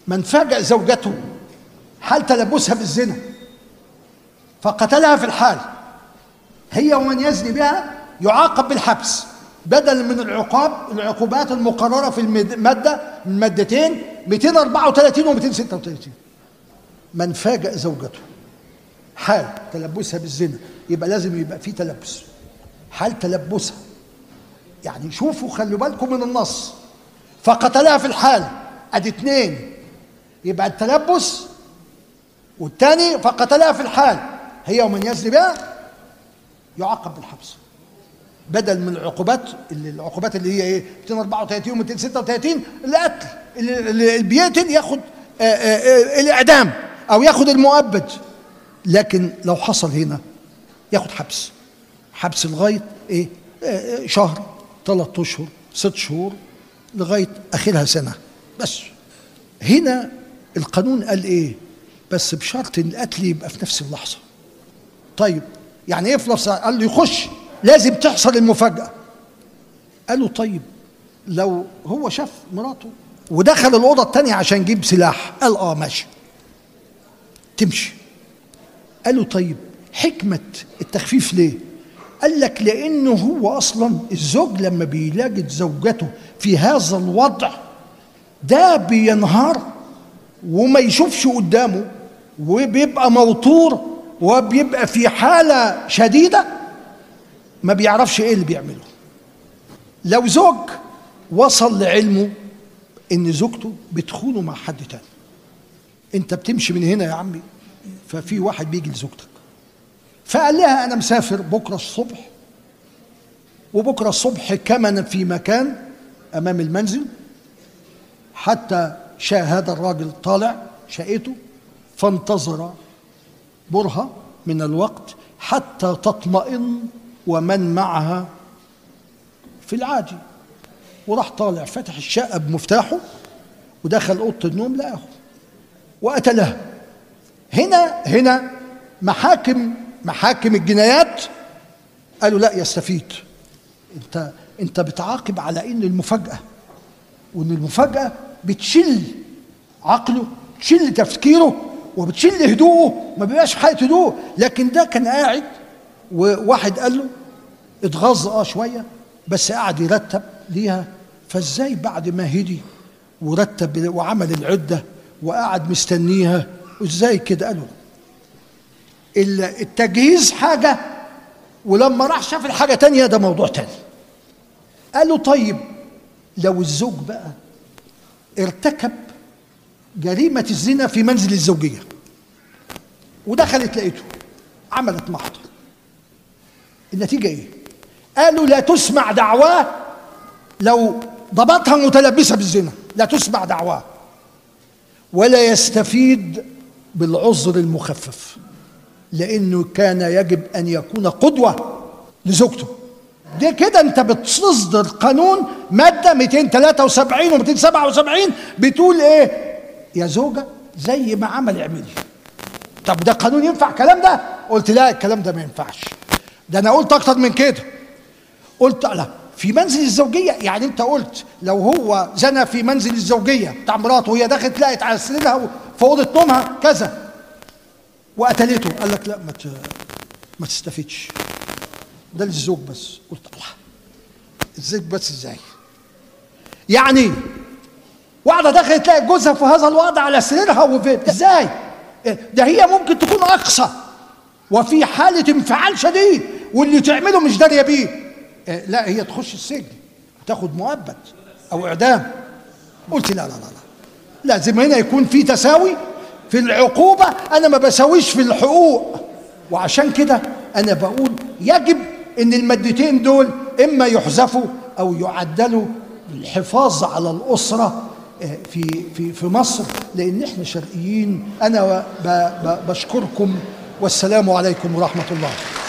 من فاجأ زوجته حال تلبسها بالزنا فقتلها في الحال هي ومن يزني بها يعاقب بالحبس بدل من العقاب العقوبات المقررة في المادة المادتين 234 و 236 من فاجأ زوجته حال تلبسها بالزنا يبقى لازم يبقى في تلبس حال تلبسها يعني شوفوا خلوا بالكم من النص فقتلها في الحال ادي اتنين يبقى التلبس والتاني فقتلها في الحال هي ومن يزني بها يعاقب بالحبس بدل من العقوبات اللي العقوبات اللي هي ايه 234 و 236 القتل اللي اللي بيقتل ياخد آآ آآ الاعدام او ياخد المؤبد لكن لو حصل هنا ياخد حبس حبس لغايه ايه آآ شهر ثلاث اشهر ست شهور لغايه اخرها سنه بس هنا القانون قال ايه بس بشرط ان القتل يبقى في نفس اللحظه طيب يعني ايه في نفس قال له يخش لازم تحصل المفاجاه قال له طيب لو هو شاف مراته ودخل الاوضه الثانيه عشان يجيب سلاح قال اه ماشي تمشي قال له طيب حكمه التخفيف ليه قال لك لانه هو اصلا الزوج لما بيلاقي زوجته في هذا الوضع ده بينهار وما يشوفش قدامه وبيبقى موتور وبيبقى في حاله شديده ما بيعرفش ايه اللي بيعمله لو زوج وصل لعلمه ان زوجته بتخونه مع حد تاني انت بتمشي من هنا يا عمي ففي واحد بيجي لزوجتك فقال لها انا مسافر بكره الصبح وبكره الصبح كمن في مكان امام المنزل حتى شاء هذا الراجل طالع شقته فانتظر برهة من الوقت حتى تطمئن ومن معها في العادي وراح طالع فتح الشقة بمفتاحه ودخل أوضة النوم لقاه وقتلها هنا هنا محاكم محاكم الجنايات قالوا لا يستفيد انت انت بتعاقب على ان المفاجأة وان المفاجأة بتشل عقله تشل تفكيره وبتشل هدوءه ما بيبقاش في حاله هدوء لكن ده كان قاعد وواحد قال له اتغاظ اه شويه بس قعد يرتب ليها فازاي بعد ما هدي ورتب وعمل العده وقعد مستنيها وازاي كده قالوا التجهيز حاجه ولما راح شاف الحاجه تانية ده موضوع تاني قال له طيب لو الزوج بقى ارتكب جريمة الزنا في منزل الزوجية ودخلت لقيته عملت محضر النتيجة ايه؟ قالوا لا تسمع دعواه لو ضبطها متلبسة بالزنا لا تسمع دعواه ولا يستفيد بالعذر المخفف لأنه كان يجب أن يكون قدوة لزوجته دي كده انت بتصدر قانون ماده 273 و 277 بتقول ايه يا زوجه زي ما عمل اعملي طب ده قانون ينفع الكلام ده قلت لا الكلام ده ما ينفعش ده انا قلت اكتر من كده قلت لا في منزل الزوجيه يعني انت قلت لو هو زنى في منزل الزوجيه بتاع مراته وهي دخلت لقت على سريرها في اوضه نومها كذا وقتلته قال لك لا ما ما تستفيدش ده للزوج بس قلت الله الزوج بس ازاي يعني واحدة دخلت تلاقي جوزها في هذا الوضع على سريرها وفي ازاي ده هي ممكن تكون اقصى وفي حالة انفعال شديد واللي تعمله مش دارية بيه لا هي تخش السجن تاخد مؤبد او اعدام قلت لا لا لا لا لازم هنا يكون في تساوي في العقوبة انا ما بساويش في الحقوق وعشان كده انا بقول يجب ان المادتين دول اما يحذفوا او يعدلوا للحفاظ على الاسره في في في مصر لان احنا شرقيين انا بشكركم والسلام عليكم ورحمه الله